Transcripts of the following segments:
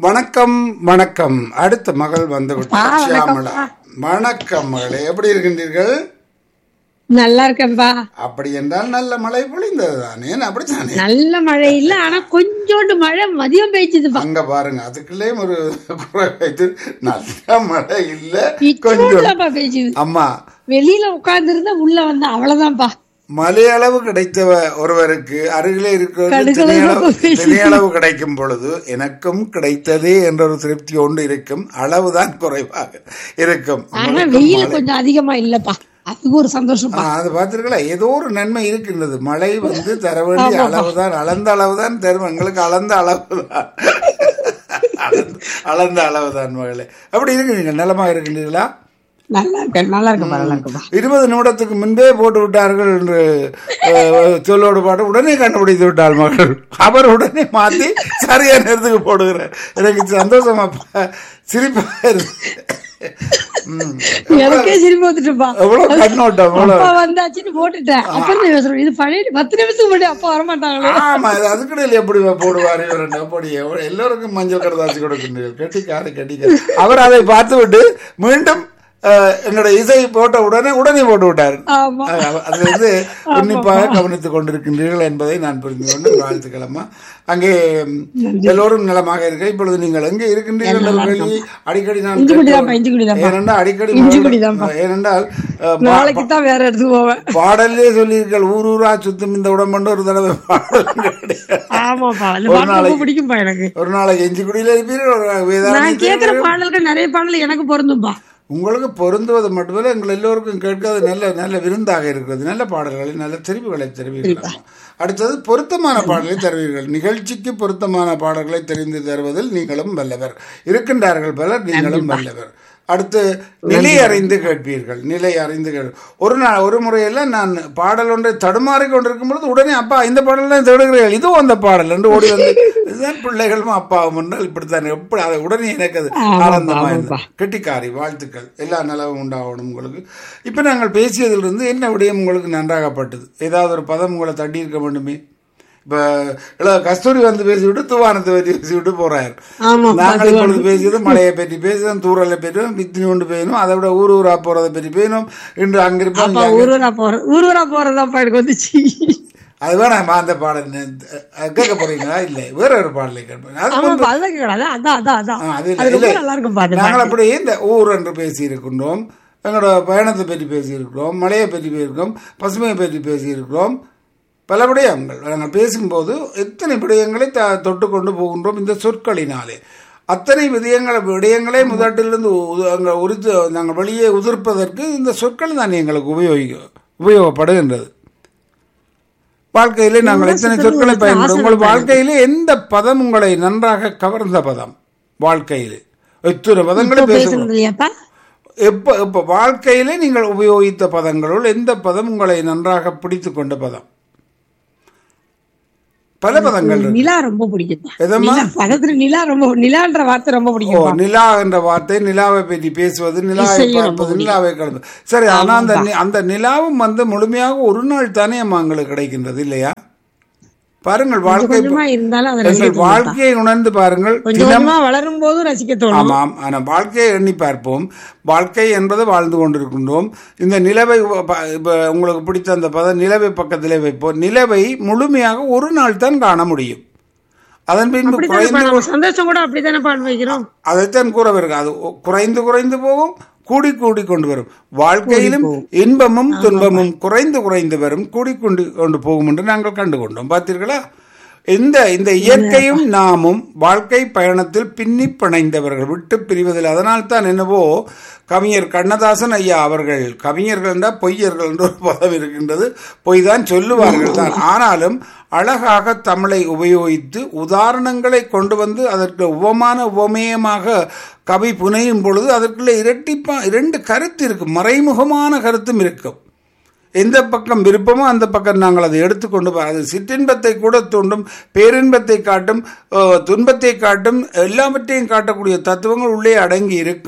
வணக்கம் வணக்கம் அடுத்த மகள் வந்து விட்டார் ஆ, வணக்கம். ஷியாமளா வணக்கம் மகளே எப்படி இருக்கின்றீர்கள் நல்லா இருக்கேன்பா அப்படி என்றால் நல்ல மழை பொழிந்தது தானே அப்படித்தானே நல்ல மழை இல்ல ஆனா கொஞ்சோண்டு மழை மதியம் பெய்ச்சுதுப்பா அங்க பாருங்க அதுக்குள்ளேயும் ஒரு குறை வைத்து நல்ல மழை இல்ல கொஞ்சம் இச்சோண்டுதான்ப்பா பெய்ச்சுது அம்மா வெளியில உட்கார்ந்து இருந்தா உள்ள வந்தா அவ்வளவுதான்ப்பா மலையளவு கிடைத்தவ ஒருவருக்கு அருகிலே இருக்கிறது கடுகளவு திணையளவு பேசி. திணையளவு கிடைக்கும் பொழுது எனக்கும் கிடைத்ததே என்ற ஒரு திருப்தி ஒன்று இருக்கும் அளவுதான் குறைவாக இருக்கும் ஆனா உங்களுக்கும் வெயில் மழை- கொஞ்சம் அதிகமா இல்லப்பா அதுக்கு ஒரு சந்தோஷம்ப்பா ஆ, அது பார்த்திருக்கல ஏதோ ஒரு நன்மை இருக்கின்றது மழை வந்து தர வேண்டிய அளவுதான் அளந்த அளவுதான் தரும் எங்களுக்கு அளந்த அளவுதான் அளந்த- அளந்த அளவுதான் மகளே அப்படி இருக்கிறீங்க நலமா இருக்கின்றீர்களா நல்லா இருக்கேன் நல்லா இருக்கேன்ப்பா நல்லா இருக்கேன்ப்பா இருபது நிமிடத்துக்கு முன்பே போட்டு விட்டார்கள் என்று அஹ், சொல்லோடு பாட்டு உடனே கண்டுபிடித்து விட்டாள் மகள் அவர் உடனே மாத்தி சரியான நேரத்துக்கு போடுகிறார் எனக்கு சந்தோஷமா ப- சிரிப்பா இருக்கு ம். எனக்கே சிரிப்பு வந்துட்டுப்பா எவ்வளவு கண்ணோட்டம் எவ்வளவு அப்பா வந்தாச்சுன்னு போட்டுட்டேன் அப்புறம் நான் யோசனை இது பழைய பத்து நிமிஷத்துக்கு முன்னாடி அப்பா வரமாட்டாங்களே ஆமா இது அதுக்கிடையில் எப்படி போடுவார் இவர் என்ன அப்படி எவ்வளவு- எல்லோருக்கும் மஞ்சள் கடதாசி கொடுக்கின்றீர்கள் கெட்டிக்காரு கெட்டிக்காரு அவர் அதை பார்த்து விட்டு மீண்டும் அஹ், எங்களுடைய இசை போட்ட உடனே உடனே போட்டு விட்டார் ஆமா அஹ், அது வந்து உன்னிப்பாக கவனித்துக் கொண்டிருக்கின்றீர்கள் என்பதை நான் புரிந்து கொண்டு வாழ்த்துக்கிழமா அங்கே ம், எல்லோரும் நலமாக இருக்க இப்பொழுது நீங்கள் எங்கே இருக்கின்றீர்கள் என்ற கேள்வி அடிக்கடி நான் இஞ்சிக்குடிதான்ப்பா, இஞ்சிக்குடிதான்ப்பா. ஏனென்றால் அடிக்கடி இஞ்சிக்குடிதான்ப்பா. ஏனென்றால் அஹ், பா- நாளைக்கு தான் வேற இடத்துக்கு போவேன் பாடலே சொல்லியிருக்கள் ஊர் ஊரா சுத்தும் இந்த உடம்பு ஒரு தடவை பாடல் கிடையாது. ஆமாப்பா அந்த ஒரு பாட்டு ரொம்ப நாளைக்கு- பிடிக்கும்பா எனக்கு ஒரு நாளைக்கு எஞ்சி குடியில இருப்பீர்கள் ஒரு நாளைக்கு வேதாந்தி நான் கேக்குற பாடல்கள் நிறைய பாடல் எனக்கு பொருந்தும்பா உங்களுக்கு பொருந்துவது மட்டுமல்ல எங்கள் எல்லோருக்கும் கேட்காத நல்ல நல்ல விருந்தாக இருக்கிறது நல்ல பாடல்களை நல்ல தெரிவுகளை தெரிவிக்கலாம் அடுத்தது பொருத்தமான பாடலை தருவீர்கள் நிகழ்ச்சிக்கு பொருத்தமான பாடல்களை தெரிந்து தருவதில் நீங்களும் வல்லவர் இருக்கின்றார்கள் பலர் நீங்களும் வல்லவர் அடுத்து நிலை அறிந்து கேட்பீர்கள் நிலை அறிந்து கேள் ஒரு நாள் ஒரு முறையெல்லாம் நான் பாடல் ஒன்றை தடுமாறி கொண்டிருக்கும் பொழுது உடனே அப்பா இந்த பாடல் தான் தேடுகிறீர்கள் இதுவும் அந்த பாடல் என்று ஓடி வந்து இதுதான் பிள்ளைகளும் அப்பாவும் என்றால் இப்படித்தான் எப்படி அதை உடனே எனக்கு அது ஆனந்தமா இருந்தது கெட்டிக்காரி வாழ்த்துக்கள் எல்லா நலவும் உண்டாகணும் உங்களுக்கு இப்போ நாங்கள் பேசியதிலிருந்து என்ன விடயம் உங்களுக்கு நன்றாகப்பட்டது ஏதாவது ஒரு பதம் உங்களை தட்டி இருக்க வேண்டுமே இப்போ இள கஸ்தூரி வந்து பேசிவிட்டு தூவானத்தை பற்றி பேசிவிட்டு போறாரு ஆமா நாங்கள் இப்பொழுது பேசியது மழையை பற்றி பேசுகிறோம் தூரலை பற்றியும் பித்தினி கொண்டு போயணும் அதை விட ஊர் ஊரா போறதை பற்றி பேசணும் இன்று அங்கிருப்போம் அப்பா ஊரூரா போற ஊரூரா போறதாப்பா எனக்கு வந்துச்சு அது வேணாம் அந்த பாடல் அஹ், கேட்க போறீங்களா இல்லை வேற ஒரு பாடலை கேட்பேன் அது ஆமாப்பா அதுதான் கேட்கலாம் அதான் அதான் அதான் ஆ, அது இல்லை. அது ரொம்ப இல்லை. நல்லா இருக்கும் பாட்டு நாங்கள் அப்படி இந்த ஊர் என்று பேசி இருக்கின்றோம் எங்களோட பயணத்தை பற்றி பேசியிருக்கிறோம் மழையை பற்றி பேசியிருக்கோம் பசுமையை பற்றி பேசியிருக்கிறோம் பல விடயங்கள் நாங்கள் பேசும்போது எத்தனை விடயங்களை த தொட்டு கொண்டு போகின்றோம் இந்த சொற்களினாலே அத்தனை விடயங்களை விடயங்களை முதட்டிலிருந்து உ- அங்க உரித்து நாங்கள் வெளியே உதிர்ப்பதற்கு இந்த சொற்கள் தான் எங்களுக்கு உபயோகிக்க உபயோகப்படுகின்றது வாழ்க்கையிலே நாங்கள் எத்தனை சொற்களை பயன்படும் உங்கள் வாழ்க்கையிலே எந்த பதம் உங்களை நன்றாக கவர்ந்த பதம் வாழ்க்கையிலே எத்தனை பதங்களை பேசுகிறோம் பேசுறது இல்லையாப்பா எப்ப எப்ப வாழ்க்கையிலே நீங்கள் உபயோகித்த பதங்களுள் எந்த பதம் உங்களை நன்றாக பிடித்து கொண்ட பதம் பல பதங்கள் இருக்கு. நிலா ரொம்ப பிடிக்கும்பா எதம்மா? நிலா பதத்துல நிலா ரொம்ப நிலான்ற வார்த்தை ரொம்ப ஓ பிடிக்கும் நிலா என்ற வார்த்தை நிலாவை பற்றி பேசுவது நிலாவை இசையும் பார்ப்பது நிலாவை கலந்து சரி ஆனா அந்த நி- அந்த நிலாவும் வந்து முழுமையாக ஒரு நாள் தானே அம்மா எங்களுக்கு கிடைக்கின்றது இல்லையா பாருங்கள் வாழ்க்கை கொஞ்சமா இருந்தாலும் அதை எங்கள் ரசிக்க வாழ்க்கையை உணர்ந்து பாருங்கள் கொஞ்சம் கொஞ்சமா வளரும் போதும் ரசிக்க தோணும் ஆமாம் ஆனால் வாழ்க்கையை எண்ணி பார்ப்போம் வாழ்க்கை என்பது வாழ்ந்து கொண்டிருக்கின்றோம் இந்த நிலவை உ- ப- இப்ப உங்களுக்கு பிடித்த அந்த பதம் நிலவை பக்கத்திலே வைப்போம் நிலவை முழுமையாக ஒரு நாள் தான் காண முடியும் அதன் பின்பு அப்படித்தானே குறைந்து நம்ம சந்தோஷம் கூட அப்படித்தானே பாடு வைக்கிறோம் அதைத்தான் கூற வருகிறது அது ஒ- குறைந்து குறைந்து போகும் கூடி கூடி கொண்டு வரும் வாழ்க்கையிலும் இன்பமும் துன்பமும் குறைந்து குறைந்து வரும் கூடி கொண்டு கொண்டு போகும் என்று நாங்கள் கண்டு கொண்டோம் பார்த்தீர்களா இந்த இந்த இயற்கையும் நாமும் வாழ்க்கை பயணத்தில் பின்னி பிணைந்தவர்கள் விட்டு பிரிவதில் அதனால் தான் என்னவோ கவிஞர் கண்ணதாசன் ஐயா அவர்கள் கவிஞர்கள் என்றால் பொய்யர்கள் என்ற ஒரு பதம் இருக்கின்றது பொய் தான் சொல்லுவார்கள் தான் ஆனாலும் அழகாக தமிழை உபயோகித்து உதாரணங்களை கொண்டு வந்து அதற்கு உவமான உவமேயமாக கவி புனையும் பொழுது அதற்குள்ள இரட்டிப்பா இரண்டு கருத்து இருக்கும் மறைமுகமான கருத்தும் இருக்கும் எந்த பக்கம் விருப்பமோ அந்த பக்கம் நாங்கள் அதை எடுத்துக்கொண்டு போ- அது சிற்றின்பத்தை கூட தூண்டும் பேரின்பத்தை காட்டும் அஹ், துன்பத்தை காட்டும் எல்லாவற்றையும் காட்டக்கூடிய தத்துவங்கள் உள்ளே அடங்கி இருக்கும்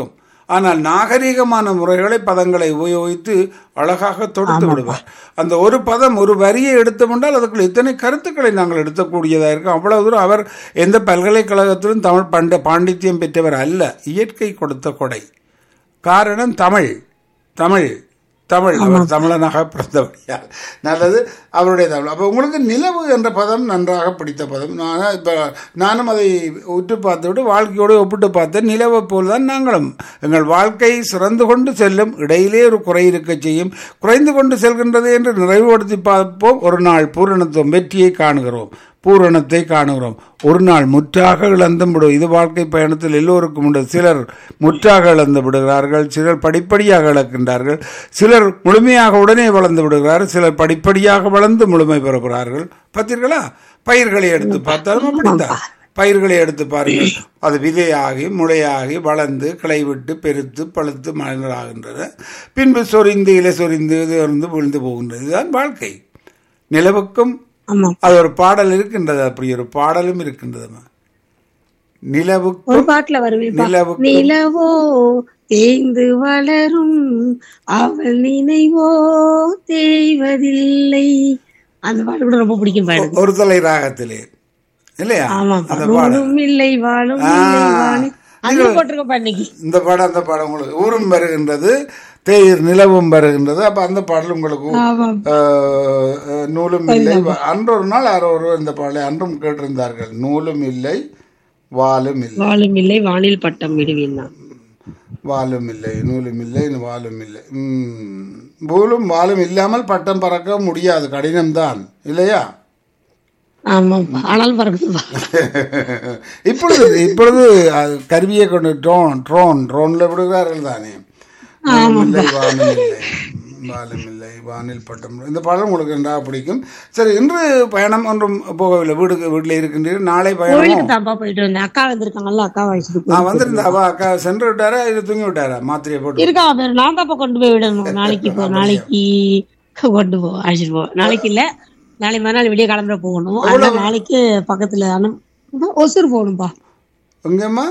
ஆனால் நாகரீகமான முறைகளை பதங்களை உபயோகித்து அழகாக தொடுத்து விடுவார் அந்த ஒரு பதம் ஒரு வரியை எடுத்தோம்னால் அதுக்குள்ள இத்தனை கருத்துக்களை நாங்கள் எடுத்தக்கூடியதாக இருக்கும் அவ்வளவு தூரம் அவர் எந்த பல்கலைக்கழகத்திலும் தமிழ் பண்ட பாண்டித்யம் பெற்றவர் அல்ல இயற்கை கொடுத்த கொடை காரணம் தமிழ் தமிழ் தமிழ் அவர் தமிழனாக பிறந்தபடியால் நல்லது அவருடைய தமிழ் அப்போ உங்களுக்கு நிலவு என்ற பதம் நன்றாக பிடித்த பதம் நான் இப்போ நானும் அதை உற்று பார்த்துவிட்டு வாழ்க்கையோடு ஒப்பிட்டு பார்த்தேன் நிலவை போல் தான் நாங்களும் எங்கள் வாழ்க்கை சிறந்து கொண்டு செல்லும் இடையிலே ஒரு குறை இருக்க செய்யும் குறைந்து கொண்டு செல்கின்றது என்று நிறைவுபடுத்தி பார்ப்போம் ஒரு நாள் பூரணத்துவம் வெற்றியை காணுகிறோம் பூரணத்தை காணுகிறோம் ஒரு நாள் முற்றாக இழந்தும் விடும் இது வாழ்க்கை பயணத்தில் எல்லோருக்கும் உண்டு சிலர் முற்றாக இழந்து விடுகிறார்கள் சிலர் படிப்படியாக இழக்கின்றார்கள் சிலர் முழுமையாக உடனே வளர்ந்து விடுகிறார்கள் சிலர் படிப்படியாக வளர்ந்து முழுமை பெறுகிறார்கள் பார்த்தீர்களா பயிர்களை எடுத்து பார்த்தாலும் அப்படித்தான் பயிர்களை எடுத்து பாருங்கள் அது விதையாகி முளையாகி வளர்ந்து கிளை விட்டு பெருத்து பழுத்து மலராகின்றன பின்பு சொரிந்து இலை சொரிந்து இது வந்து விழுந்து போகின்றது இதுதான் வாழ்க்கை நிலவுக்கும் ஆமா அது ஒரு பாடல் இருக்கின்றது அப்படி ஒரு பாடலும் இருக்கின்றதுமா நிலவுக்கும் ஒரு பாட்டுல வருவேன் நிலவுக்கும் நிலவோ தேய்ந்து வளரும் அவள் நினைவோ தேய்வதில்லை அந்த பாட்டு கூட ரொம்ப பிடிக்கும் பாடு ஒரு தலை ராகத்திலே இல்லையா ஆமா அந்த பாடல் நூலும் இல்லை வாழும் ஆ. இல்லை வாணி அது போட்டிருக்க இன்னைக்கு இந்த பாடம் அந்த பாடம் உங்களுக்கு ஊரும் வருகின்றது தேயிர் நிலவும் வருகின்றது அப்ப அந்த பாடல் உங்களுக்கு ஆமா ஆஹ், ஆஹ், நூலும் இல்லை அன்று ஒரு நாள் யாரோ ஒருவர் இந்த பாடலை அன்றும் கேட்டிருந்தார்கள் நூலும் இல்லை வாலும் இல்லை வாழும் இல்லை வானில் பட்டம் விடுவேன் நான் வாலும் இல்லை நூலும் இல்லை வாலும் இல்லை ம். நூலும் வாலும் இல்லாமல் பட்டம் பறக்க முடியாது கடினம்தான் இல்லையா ஆமாப்பா ஆனால் பறக்குதுப்பா இப்பொழுது இப்பொழுது அது கருவியை கொண்டு ட்ரோன் ட்ரோன் ட்ரோன்ல விடுகிறார்கள் தானே நூலும் இல்லை வாலும் இல்லை வாலும் இல்லை வானில் பட்டம் இந்த பாடம் உங்களுக்கு நன்றாக பிடிக்கும் சரி இன்று பயணம் ஒன்றும் போகவில்லை வீடு வீட்டில் இருக்கின்றீர்கள் நாளை பயணம் கோயிலுக்கு தான்ப்பா போயிட்டு வந்தேன் அக்கா வந்திருக்காங்கல்ல அக்கா வயசுக்கு நான் வந்திருந்தா அவ அக்கா சென்று விட்டாரா இது தூங்கி விட்டாரா மாத்திரையை போட்டு இருக்கா பேர் நான் தான்ப்பா கொண்டு போய் விடணும் நாளைக்கு இப்போ நாளைக்கு கொண்டு போ அழைச்சிட்டு போ நாளைக்கு இல்ல நாளை மறுநாள் வெளியே கிளம்புற போகணும் அதனால நாளைக்கு பக்கத்துல அண்ணன் ஒசூர் போகணும்பா எங்கம்மா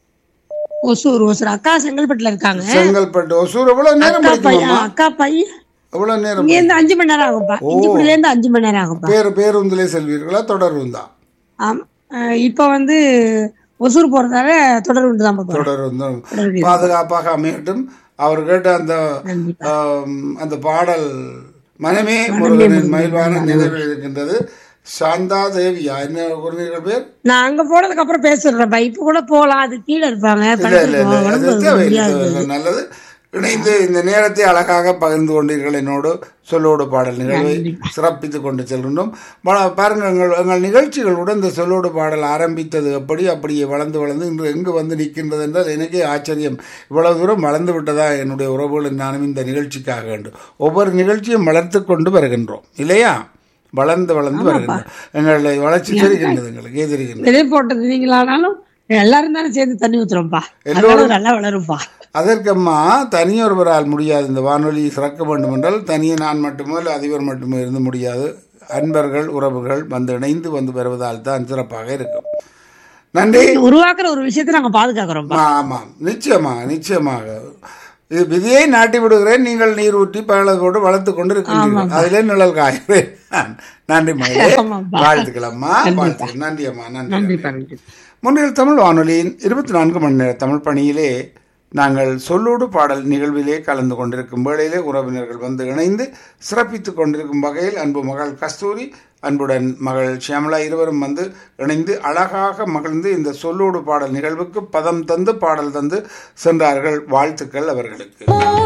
ஒசூர் ஒசூர் அக்கா செங்கல்பட்டுல இருக்காங்க செங்கல்பட்டு ஒசூர் எவ்வளவு நேரம் அக்கா பையன் பிடிக்குமாம்மா அக்கா பையன் எவ்வளவு நேரம் இங்க இருந்து அஞ்சு மணி நேரம் ஆகும்பா இஞ்சிப்புடில இருந்து அஞ்சு மணி நேரம் ஆகும்பா பேரு பேருந்திலே செல்வீர்களா தொடருந்தா ஆமா அஹ் இப்ப வந்து ஒசூர் போறதால தொடர் உண்டு தான் போறோம் தொடருந்தும் பாதுகாப்பாக அமையட்டும் அவர் கேட்ட அந்த ஆம், அந்த பாடல் மனமே முருகனின் மயில்வான நினைவில் இருக்கின்றது சாந்தா தேவியா என்ன குழந்தைகள் பேர் நான் அங்க போனதுக்கு அப்புறம் பேசுறேன்ப்பா இப்ப கூட போலாம் அது கீழே இருப்பாங்க இல்ல இல்ல இல்ல படுத்துக்குவோம். அது உடம்பு தேவையில்லை, முடியாது தேவையில்லை. நல்லது இணைந்து இந்த நேரத்தை அழகாக பகிர்ந்து கொண்டீர்கள் என்னோடு சொல்லோடு பாடல் நிகழ்வை சிறப்பித்துக் கொண்டு செல்கின்றோம் பல- பாருங்கள் எங்கள் எங்கள் நிகழ்ச்சிகளுடன் இந்த சொல்லோடு பாடல் ஆரம்பித்தது எப்படி அப்படியே வளர்ந்து வளர்ந்து இன்று எங்கு வந்து நிற்கின்றது என்றால் எனக்கே ஆச்சரியம் இவ்வளவு தூரம் வளர்ந்து விட்டதா என்னுடைய உறவுகள் நானும் இந்த நிகழ்ச்சிக்காக வேண்டும் ஒவ்வொரு நிகழ்ச்சியும் வளர்த்து கொண்டு வருகின்றோம் இல்லையா வளர்ந்து வளர்ந்து வருகின்றோம் எங்களை வளர்ச்சி தெரிகின்றது எங்களுக்கு எதிர்கின்றது விதை போட்டது நீங்களானாலும் எல்லாரும் தானே சேர்ந்து தண்ணி ஊத்துறோம்ப்பா அதனால நல்லா வளரும்ப்பா அதற்கம்மா தனியொருவரால் முடியாது இந்த வானொலி சிறக்க வேண்டும் என்றால் தனியே நான் மட்டுமோ இல்லை அதிபர் மட்டுமோ இருந்து முடியாது அன்பர்கள் உறவுகள் வந்து இணைந்து வந்து வருவதால் தான் சிறப்பாக இருக்கும் நன்றி உருவாக்குற ஒரு விஷயத்தை நாங்க பாதுகாக்கிறோம்ப்பா ஆ, ஆமாம் நிச்சயமாக நிச்சயமாக இது விதியை நாட்டி விடுகிறேன் நீங்கள் நீர் ஊற்றி பழக போட்டு வளர்த்து கொண்டு இருக்கின்றீர்கள் அதிலே நிழல் காய்கிறேன் நன்றி மகளே ஆமாப்பா. வாழ்த்துக்கள் அம்மா வாழ்த்துக்கள் நன்றி அம்மா நன்றி நன்றி நன்றி. பாருங்க முன்னில் தமிழ் வானொலியின் இருபத்தி நான்கு மணி நேர தமிழ் பணியிலே நாங்கள் சொல்லோடு பாடல் நிகழ்விலே கலந்து கொண்டிருக்கும் வேளையிலே உறவினர்கள் வந்து இணைந்து சிறப்பித்துக் கொண்டிருக்கும் வகையில் அன்பு மகள் கஸ்தூரி அன்புடன் மகள் ஷியாமலா இருவரும் வந்து இணைந்து அழகாக மகிழ்ந்து இந்த சொல்லோடு பாடல் நிகழ்வுக்கு பதம் தந்து பாடல் தந்து சென்றார்கள் வாழ்த்துக்கள் அவர்களுக்கு